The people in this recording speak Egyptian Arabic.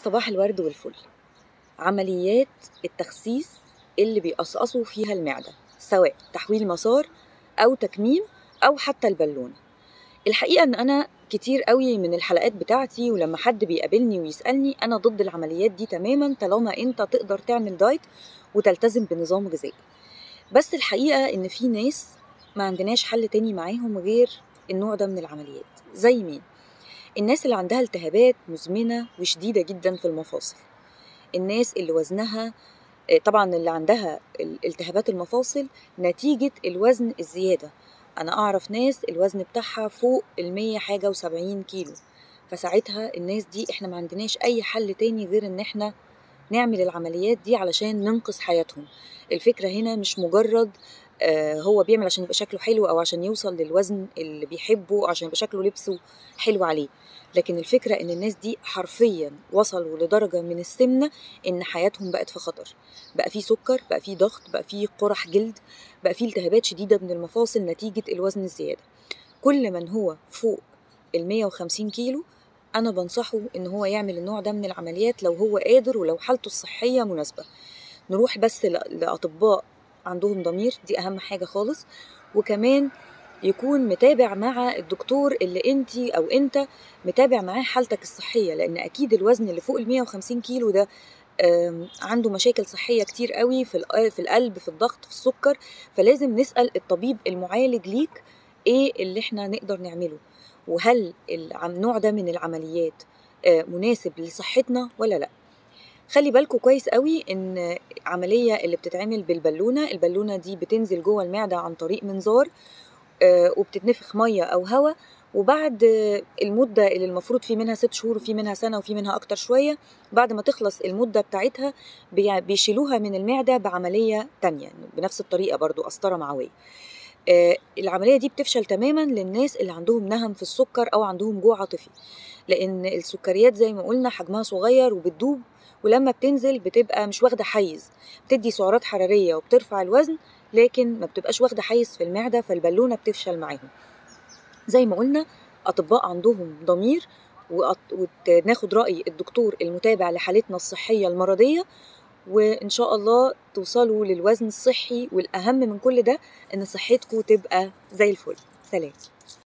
صباح الورد والفل عمليات التخسيس اللي بيقصقصوا فيها المعدة سواء تحويل مسار أو تكميم أو حتى البالونة الحقيقة إن أنا كتير قوي من الحلقات بتاعتي ولما حد بيقابلني ويسألني أنا ضد العمليات دي تماما طالما أنت تقدر تعمل دايت وتلتزم بنظام غذائي بس الحقيقة إن في ناس ما عندناش حل تاني معاهم غير النوع ده من العمليات زي مين؟ الناس اللي عندها التهابات مزمنة وشديدة جدا في المفاصل الناس اللي وزنها طبعا اللي عندها التهابات المفاصل نتيجة الوزن الزيادة أنا أعرف ناس الوزن بتاعها فوق المية حاجة وسبعين كيلو فساعتها الناس دي احنا ما عندناش أي حل تاني غير إن احنا نعمل العمليات دي علشان ننقذ حياتهم الفكرة هنا مش مجرد آه هو بيعمل عشان يبقى شكله حلو او عشان يوصل للوزن اللي بيحبه او عشان يبقى شكله لبسه حلو عليه لكن الفكرة ان الناس دي حرفيا وصلوا لدرجة من السمنة ان حياتهم بقت في خطر بقى في سكر بقى في ضغط بقى في قرح جلد بقى في التهابات شديدة من المفاصل نتيجة الوزن الزيادة كل من هو فوق ال 150 كيلو أنا بنصحه إن هو يعمل النوع ده من العمليات لو هو قادر ولو حالته الصحية مناسبة نروح بس لأطباء عندهم ضمير دي أهم حاجة خالص وكمان يكون متابع مع الدكتور اللي انت او انت متابع معاه حالتك الصحيه لان اكيد الوزن اللي فوق ال 150 كيلو ده عنده مشاكل صحيه كتير قوي في في القلب في الضغط في السكر فلازم نسال الطبيب المعالج ليك ايه اللي احنا نقدر نعمله وهل النوع ده من العمليات مناسب لصحتنا ولا لا خلي بالكم كويس قوي ان عمليه اللي بتتعمل بالبالونه البالونه دي بتنزل جوه المعده عن طريق منظار وبتتنفخ ميه او هواء وبعد المدة اللي المفروض في منها ست شهور وفي منها سنة وفي منها أكتر شوية بعد ما تخلص المدة بتاعتها بيشيلوها من المعدة بعملية تانية بنفس الطريقة برضو قسطرة معوية العملية دي بتفشل تماما للناس اللي عندهم نهم في السكر أو عندهم جوع عاطفي لأن السكريات زي ما قلنا حجمها صغير وبتدوب ولما بتنزل بتبقى مش واخدة حيز بتدي سعرات حرارية وبترفع الوزن لكن ما بتبقاش واخدة حيز في المعدة فالبالونة بتفشل معاهم زي ما قلنا أطباء عندهم ضمير وناخد رأي الدكتور المتابع لحالتنا الصحية المرضية وإن شاء الله توصلوا للوزن الصحي والأهم من كل ده إن صحتكم تبقى زي الفل سلام